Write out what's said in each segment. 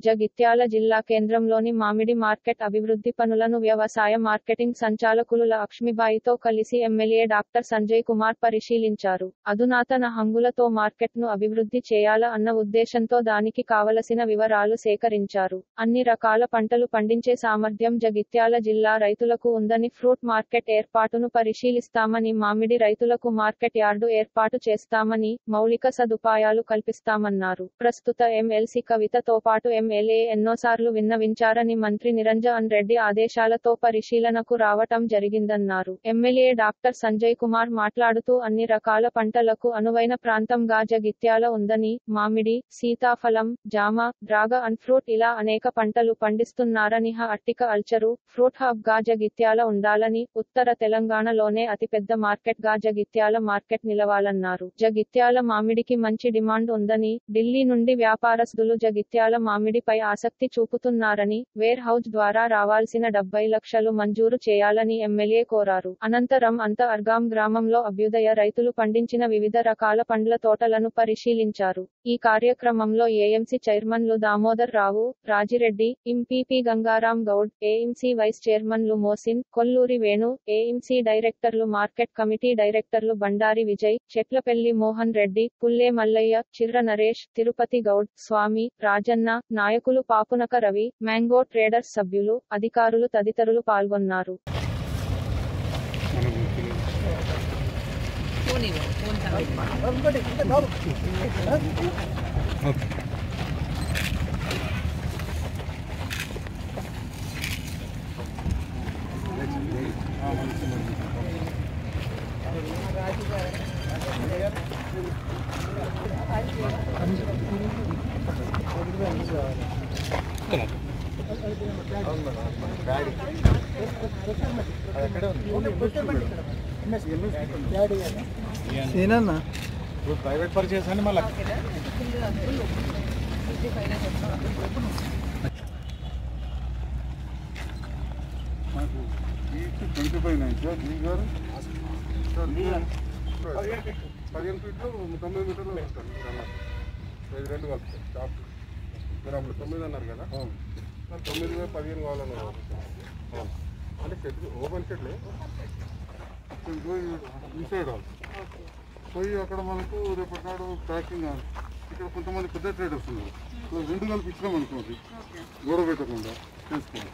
జగిత్యాల జిల్లా కేంద్రంలోని మామిడి మార్కెట్ అభివృద్ధి పనులను వ్యవసాయ మార్కెటింగ్ సంచాలకులు లక్ష్మీబాయితో కలిసి ఎమ్మెల్యే డాక్టర్ సంజయ్ కుమార్ పరిశీలించారు అధునాతన హంగులతో మార్కెట్ను అభివృద్ధి చేయాల అన్న ఉద్దేశంతో దానికి కావలసిన వివరాలు సేకరించారు అన్ని రకాల పంటలు పండించే సామర్థ్యం జగిత్యాల జిల్లా రైతులకు ఉందని ఫ్రూట్ మార్కెట్ ఏర్పాటును పరిశీలిస్తామని మామిడి రైతులకు మార్కెట్ యార్డు ఏర్పాటు చేస్తామని మౌలిక సదుపాయాలు కల్పిస్తామన్నారు ప్రస్తుత ఎమ్మెల్సీ కవితతో పాటు ఎమ్మెల్యే ఎన్నోసార్లు విన్నవించారని మంత్రి నిరంజన్ రెడ్డి ఆదేశాలతో పరిశీలనకు రావటం జరిగిందన్నారు ఎమ్మెల్యే డాక్టర్ సంజయ్ కుమార్ మాట్లాడుతూ అన్ని రకాల పంటలకు అనువైన ప్రాంతంగా జగిత్యాల ఉందని మామిడి సీతాఫలం జామ డ్రాగన్ ఫ్రూట్ ఇలా అనేక పంటలు పండిస్తున్నారని హ అట్టిక అల్చరు ఫ్రూట్ హబ్ గా జగిత్యాల ఉండాలని ఉత్తర తెలంగాణలోనే అతిపెద్ద మార్కెట్ గా జగిత్యాల మార్కెట్ నిలవాలన్నారు జగిత్యాల మామిడికి మంచి డిమాండ్ ఉందని ఢిల్లీ నుండి వ్యాపారస్తులు జగిత్యాల మామిడిపై ఆసక్తి చూపుతున్నారని వేర్ హౌస్ ద్వారా రావాల్సిన డెబ్బై లక్షలు మంజూరు చేయాలని ఎమ్మెల్యే కోరారు అనంతరం అంత అర్గాం గ్రామంలో అభ్యుదయ రైతులు పండించిన వివిధ రకాల పండ్ల తోటలను పరిశీలించారు ఈ కార్యక్రమంలో ఏఎంసీ చైర్మన్లు Damodar Rao Rajireddy MPP Gangaram Goud AMC vice చైర్మన్లు మోసిన్ కొల్లూరి వేణు ఏఎంసీ డైరెక్టర్లు మార్కెట్ కమిటీ డైరెక్టర్లు బండారి విజయ్ చెట్లపెల్లి మోహన్ రెడ్డి పుల్లే మల్లయ్య చిర్ర నరేష్ తిరుపతి గౌడ్ స్వామి రాజన్న నాయకులు పాపునక రవి మ్యాంగో ట్రేడర్స్ సభ్యులు అధికారులు తదితరులు పాల్గొన్నారు నేనన్నా ఇప్పుడు ప్రైవేట్ పర్చేస్ అని మళ్ళీ మాకు east twenty five nine sir మీ గారు సార్ మీ పదిహేను ఫీట్లు తొమ్మిది మీటర్లు వస్తారు ఇది రెండు కలుపుతాయి షాప్ మీరు అప్పుడు తొమ్మిది అన్నారు కదా మరి తొమ్మిది మీద పదిహేను కావాలన్నారు అంటే షెడ్ ఓపెన్ షెడ్లే ఇన్సైడ్ ఆల్ పోయి అక్కడ మనకు రేపటి నాడు ప్యాకింగ్ ఇక్కడ కొంతమంది పెద్ద ట్రేడర్స్ ఉన్నారు సో రెండు కలిపి ఇచ్చినాం అనుకోండి గొడవ పెట్టకుండా చేసుకోండి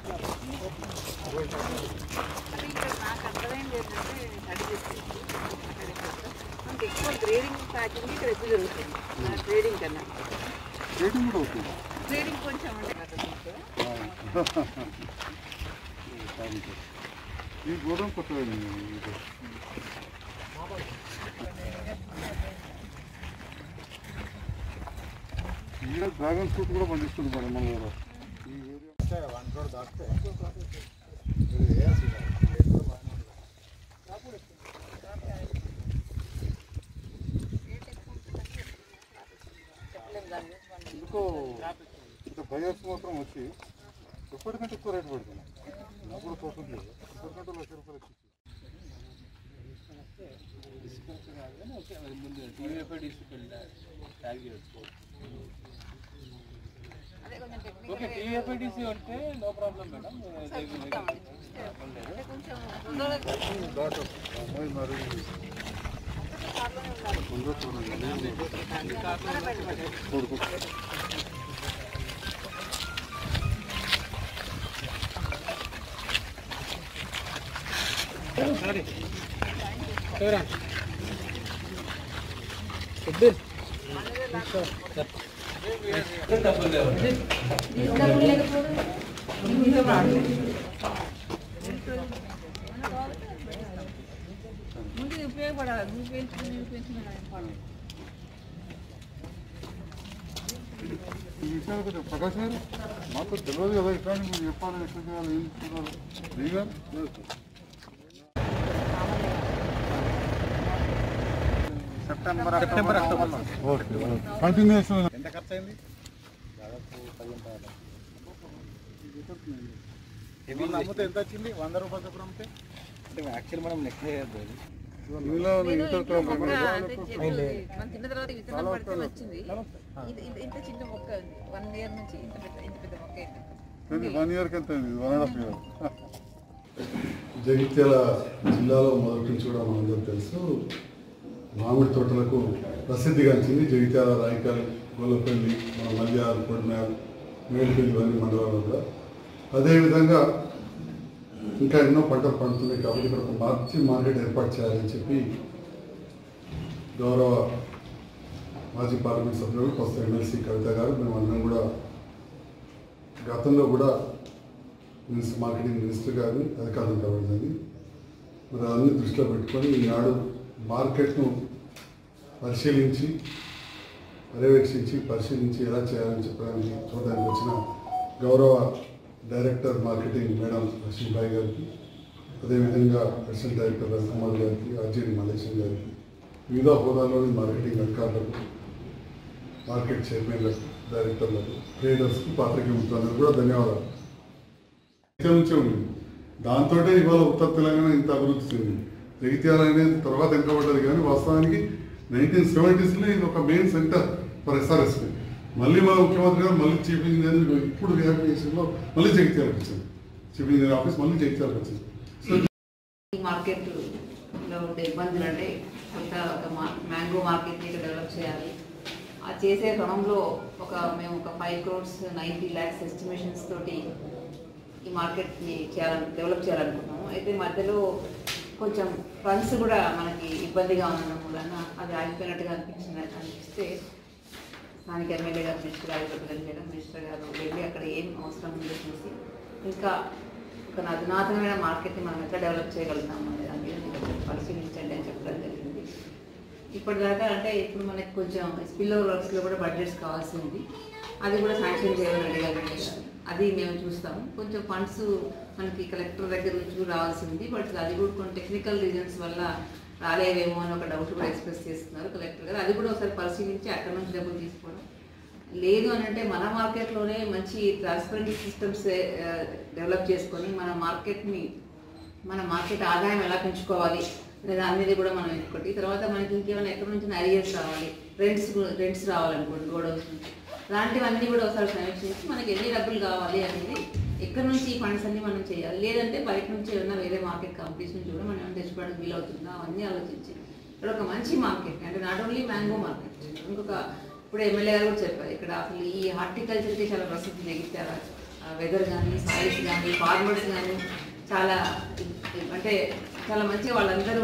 నాకు అర్థమైంది ఏంటంటే అడిగేసి మనకి ఎక్కువ గ్రేడింగ్ ప్యాకింగ్ ఇక్కడ ఎక్కువ జరుగుతుంది మన ట్రేడింగ్ కన్నా రేటింగ్ కూడా అవుతుంది ట్రేడింగ్ కొంచెం అంటే ఈ గోడం కొత్తగా ఈడ డ్రాగన్ ఫ్రూట్ కూడా పండిస్తుంది మేడం మన ఊరు ఈ ఏరియా వన్ క్రోడ్ దాటితే ఎందుకో ఇంత బయర్స్ మాత్రం వచ్చి ఎప్పటికంటే ఎక్కువ రేటు పెడుతున్నాం నాకు కూడా తోస్తుంది ఎప్పటికంటే లక్ష రూపాయలు వచ్చి ఓకే టీఎఫ్ఐడిసి ఉంటే నో ప్రాబ్లం మేడం అంటే కొంచెం తొందరగా డాటర్ అమ్మాయి మరి ఉందో చూడండి కొడుకు ముందు ఇది ఉపయోగపడాలి నువ్వు పెంచుకుని నువ్వు పెంచుకుని ఈ విషయాలు కొంచెం ప్రకాష్ గారు మాకు తెలియదు కదా ఇట్లా మీరు చెప్పాలి ఎట్లా చేయాలి ఏం చేయాలి దిగా September September October okay continuation ఎంత ఖర్చు అయింది మొన్న అమ్మితే ఎంత వచ్చింది వంద రూపాయలు చొప్పున అమ్మితే అంటే యాక్చువల్ మనం లెక్క చేయొద్దు అది ఇందులో ఉన్న నేను ఇంటర్ ఇంట్లో క్రాప్ మొక్క ఏమైనా అంటే చెట్టు మనం తిన్న తర్వాత విత్తనం పడితే వచ్చింది ఇది ఇంత ఇంత చిన్న మొక్క ఉంది వన్ ఇయర్ నుంచి ఇంత పెద్ద ఇంత పెద్ద మొక్క అయింది వన్ ఇయర్కి ఎంత అయింది one and half year Jagtial జిల్లాలో మొదటి నుంచి కూడా మనందరూ తెలుసు మామిడి తోటలకు ప్రసిద్ధిగాంచింది జగిత్యాల రాయకల్ గోలపల్లి మన మల్యార్ పొడిమ్యాల్ మేడిపల్లి ఇవన్నీ మండలాల్లో కూడా అదేవిధంగా ఇంకా ఎన్నో పంటలు పండుతున్నాయి కాబట్టి ఇక్కడ ఒక మార్చి మార్కెట్ ఏర్పాటు చేయాలని చెప్పి గౌరవ మాజీ పార్లమెంట్ సభ్యులు ప్రస్తుత ఎమ్మెల్సీ కవిత గారు మేము అందరం కూడా గతంలో కూడా మినిస్టర్ మార్కెటింగ్ మినిస్టర్ గారిని అధికారులు కావడింది మరి అన్ని దృష్టిలో పెట్టుకొని ఈనాడు మార్కెట్ను పరిశీలించి పర్యవేక్షించి పరిశీలించి ఎలా చేయాలని చెప్పడానికి చూడడానికి వచ్చిన గౌరవ డైరెక్టర్ మార్కెటింగ్ మేడం లక్ష్మీబాయి గారికి అదేవిధంగా అడిషనల్ డైరెక్టర్ రవికుమార్ గారికి ఆర్జీడి మలేషన్ గారికి వివిధ హోదాలోని మార్కెటింగ్ అధికారులకు మార్కెట్ చైర్మన్లకు డైరెక్టర్లకు ట్రేడర్స్కి పాత్రికేయ మిత్రులందరూ కూడా ధన్యవాదాలు జగిత్యాల నుంచే ఉంది దాంతో ఇవాళ ఉత్తర తెలంగాణ ఇంత అభివృద్ధి చెందింది జగిత్యాల అనేది తర్వాత వెనకబడ్డది కానీ వాస్తవానికి నైన్టీన్ సెవెంటీస్లో ఇది ఒక మెయిన్ సెంటర్ ఫర్ ఎస్ఆర్ఎస్పి మళ్ళీ మా ముఖ్యమంత్రి గారు మళ్ళీ చీఫ్ ఇంజనీర్ ఇప్పుడు రిహాబిలిటేషన్లో మళ్ళీ జగిత్యాలకు వచ్చింది చీఫ్ ఇంజనీర్ ఆఫీస్ మళ్ళీ జగిత్యాలకు వచ్చింది సో ఈ మార్కెట్లో ఉండే ఇబ్బందులు అంటే కొత్త ఒక మా- మ్యాంగో మార్కెట్ని ఇక్కడ డెవలప్ చేయాలి ఆ చేసే క్రమంలో ఒక మేము ఒక five crores ninety lakhs estimations తోటి ఈ మార్కెట్ని చేయాలని డెవలప్ చేయాలనుకున్నాము అయితే మధ్యలో కొంచెం ఫండ్స్ కూడా మనకి ఇబ్బందిగా ఉండడం వలన అది ఆగిపోయినట్టుగా అనిపించింది అనిపిస్తే స్థానిక ఎమ్మెల్యే గారు మినిస్టర్ గారు చెప్పగలిగారు మినిస్టర్ గారు వెళ్ళి అక్కడ ఏం అవసరం ఉందో చూసి ఇంకా ఒక అధునాతనమైన మార్కెట్ని మనం ఎట్లా డెవలప్ చేయగలుగుతాం అనే దాని మీద మీరు కొంచెం పరిశీలించండి అని చెప్పడం జరిగింది ఇప్పటిదాకా అంటే ఇప్పుడు మనకి కొంచెం స్పిల్ ఓవర్ వర్క్స్లో కూడా బడ్జెట్స్ కావాల్సి ఉంది అది కూడా శాంక్షన్ చేయాలని అడిగారు అది మేము చూస్తాము కొంచెం ఫండ్స్ మనకి కలెక్టర్ దగ్గర నుంచి రావాల్సి ఉంది బట్ అది కూడా కొన్ని టెక్నికల్ రీజన్స్ వల్ల రాలేవేమో అని ఒక డౌట్ కూడా ఎక్స్ప్రెస్ చేస్తున్నారు కలెక్టర్ గారు అది కూడా ఒకసారి పరిశీలించి అక్కడ నుంచి డబ్బులు తీసుకోవడం లేదు అని అంటే మన మార్కెట్లోనే మంచి ట్రాన్స్పరెంట్ సిస్టమ్స్ డెవలప్ చేసుకొని మన మార్కెట్ని మన మార్కెట్ ఆదాయం ఎలా పెంచుకోవాలి అనే దాని మీద కూడా మనం ఇంకొకటి తర్వాత మనకి ఇంకేమైనా ఎక్కడి నుంచి అరియర్స్ రావాలి రెంట్స్ రెంట్స్ రావాలనుకోండి గోడౌన్స్ నుంచి అలాంటివన్నీ కూడా ఒకసారి సమీక్షించి మనకి ఎన్ని డబ్బులు కావాలి అనేది ఎక్కడి నుంచి ఈ ఫండ్స్ అన్ని మనం చేయాలి లేదంటే బయట నుంచి ఏమైనా వేరే మార్కెట్ కంపెనీస్ నుంచి కూడా మనం ఏమైనా తెచ్చుకోవడానికి వీలవుతుందా అవన్నీ ఆలోచించి ఇక్కడ ఒక మంచి మార్కెట్ అంటే నాట్ ఓన్లీ మ్యాంగో మార్కెట్ ఇంకొక ఇప్పుడు ఎమ్మెల్యే గారు కూడా చెప్పారు ఇక్కడ అసలు ఈ హార్టికల్చర్కి చాలా ప్రసిద్ధి జగిత్యాల వెదర్ కానీ సాయిల్స్ కానీ ఫార్మర్స్ కానీ చాలా అంటే చాలా మంచిగా వాళ్ళందరూ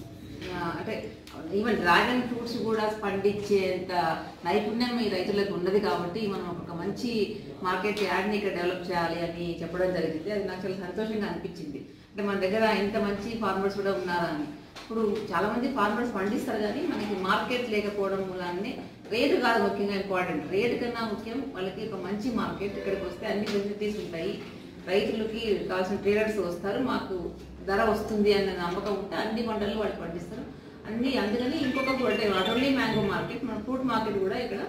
ఆ, అంటే ఈవెన్ డ్రాగన్ ఫ్రూట్స్ కూడా పండించేంత నైపుణ్యం ఈ రైతులకు ఉన్నది కాబట్టి మనం ఒక మంచి మార్కెట్ యాడ్ని ఇక్కడ డెవలప్ చేయాలి అని చెప్పడం జరిగింది అది నాకు చాలా సంతోషంగా అనిపించింది అంటే మన దగ్గర ఇంత మంచి ఫార్మర్స్ కూడా ఉన్నారా అని ఇప్పుడు చాలా మంది ఫార్మర్స్ పండిస్తారు కానీ మనకి మార్కెట్ లేకపోవడం మూలాన్ని రేటు కాదు ముఖ్యంగా ఇంపార్టెంట్ రేటు కన్నా ముఖ్యం వాళ్ళకి ఒక మంచి మార్కెట్ ఇక్కడికి వస్తే అన్ని ఫెసిలిటీస్ ఉంటాయి రైతులకి కావాల్సిన ట్రేడర్స్ వస్తారు మాకు ధర వస్తుంది అన్న నమ్మకం ఉంటే అన్ని పంటలు వాళ్ళు పండిస్తారు అన్ని అందుకని ఇంకొక అంటే నాట్ ఓన్లీ మ్యాంగో మార్కెట్ మన ఫ్రూట్ మార్కెట్ కూడా ఇక్కడ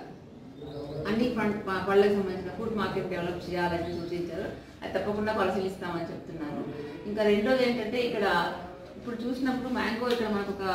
అన్ని పం- ప- పళ్ళకి సంబంధించిన ఫుడ్ మార్కెట్ డెవలప్ చేయాలని సూచించారు అది తప్పకుండా పరిశీలిస్తామని చెప్తున్నాను ఇంకా రెండోది ఏంటంటే ఇక్కడ ఇప్పుడు చూసినప్పుడు మ్యాంగో ఇక్కడ మనకు ఒక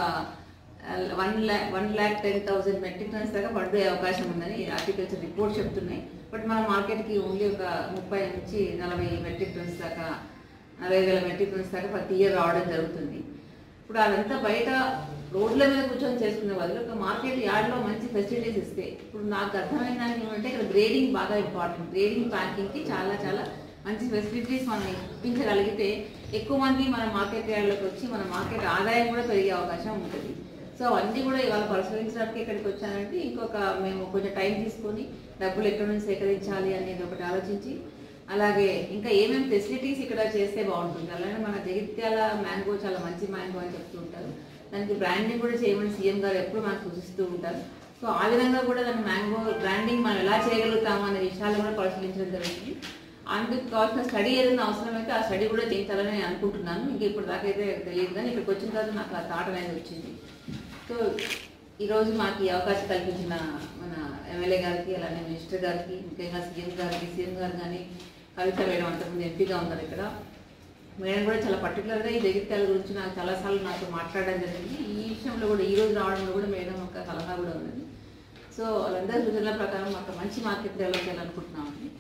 one lakh one lakh ten thousand metric tons దాకా పడే అవకాశం ఉందని హార్టికల్చర్ రిపోర్ట్ చెప్తున్నాయి బట్ మన మార్కెట్కి ఓన్లీ ఒక ముప్పై నుంచి నలభై మెట్రిక్ టన్స్ దాకా నలభై వేల మెట్రిక్ టన్స్ దాకా ప్రతి ఇయర్ రావడం జరుగుతుంది ఇప్పుడు అదంతా బయట రోడ్ల మీద కూర్చొని చేసుకునే బదులు ఒక మార్కెట్ యార్డ్లో మంచి ఫెసిలిటీస్ ఇస్తే ఇప్పుడు నాకు అర్థమైన దానికి ఏమంటే ఇక్కడ గ్రేడింగ్ బాగా ఇంపార్టెంట్ గ్రేడింగ్ ప్యాకింగ్కి చాలా చాలా మంచి ఫెసిలిటీస్ మనం ఇప్పించగలిగితే ఎక్కువ మంది మన మార్కెట్ యార్డ్లోకి వచ్చి మన మార్కెట్ ఆదాయం కూడా పెరిగే అవకాశం ఉంటుంది సో అవన్నీ కూడా ఇవాళ పరిశీలించడానికి ఇక్కడికి వచ్చానంటే ఇంకొక మేము కొంచెం టైం తీసుకొని డబ్బులు ఎక్కడి నుంచి సేకరించాలి అనేది ఒకటి ఆలోచించి అలాగే ఇంకా ఏమేమి ఫెసిలిటీస్ ఇక్కడ చేస్తే బాగుంటుంది అలాగే మన జగిత్యాల మ్యాంగో చాలా మంచి మ్యాంగో అని చెప్తూ ఉంటారు దానికి బ్రాండింగ్ కూడా చేయమని సీఎం గారు ఎప్పుడు మనకు సూచిస్తూ ఉంటారు సో ఆ విధంగా కూడా దాని మ్యాంగో బ్రాండింగ్ మనం ఎలా చేయగలుగుతాము అనే విషయాలు కూడా పరిశీలించడం జరుగుతుంది అందుకు కావాల్సిన స్టడీ ఏదైనా అవసరమైతే ఆ స్టడీ కూడా చేయించాలని నేను అనుకుంటున్నాను ఇంక ఇప్పుడు దాకా అయితే తెలియదు కానీ ఇక్కడికి వచ్చిన తర్వాత నాకు ఆ థాట్ అనేది వచ్చింది సో ఈరోజు మాకు ఈ అవకాశం కల్పించిన మన ఎమ్మెల్యే గారికి అలానే మినిస్టర్ గారికి ముఖ్యంగా సీఎం గారికి సీఎం గారు కానీ కవిత మేడం అంతకుముందు ఎంపీగా ఉన్నారు ఇక్కడ మేడం కూడా చాలా పర్టికులర్గా ఈ జగిత్యాల గురించి నాకు చాలాసార్లు నాతో మాట్లాడడం జరిగింది ఈ విషయంలో కూడా ఈ రోజు రావడంలో కూడా మేడం ఒక సలహా కూడా ఉన్నది సో వాళ్ళందరి సూచనల ప్రకారం ఒక మంచి మార్కెట్ డెవలప్ చేయాలనుకుంటున్నామండి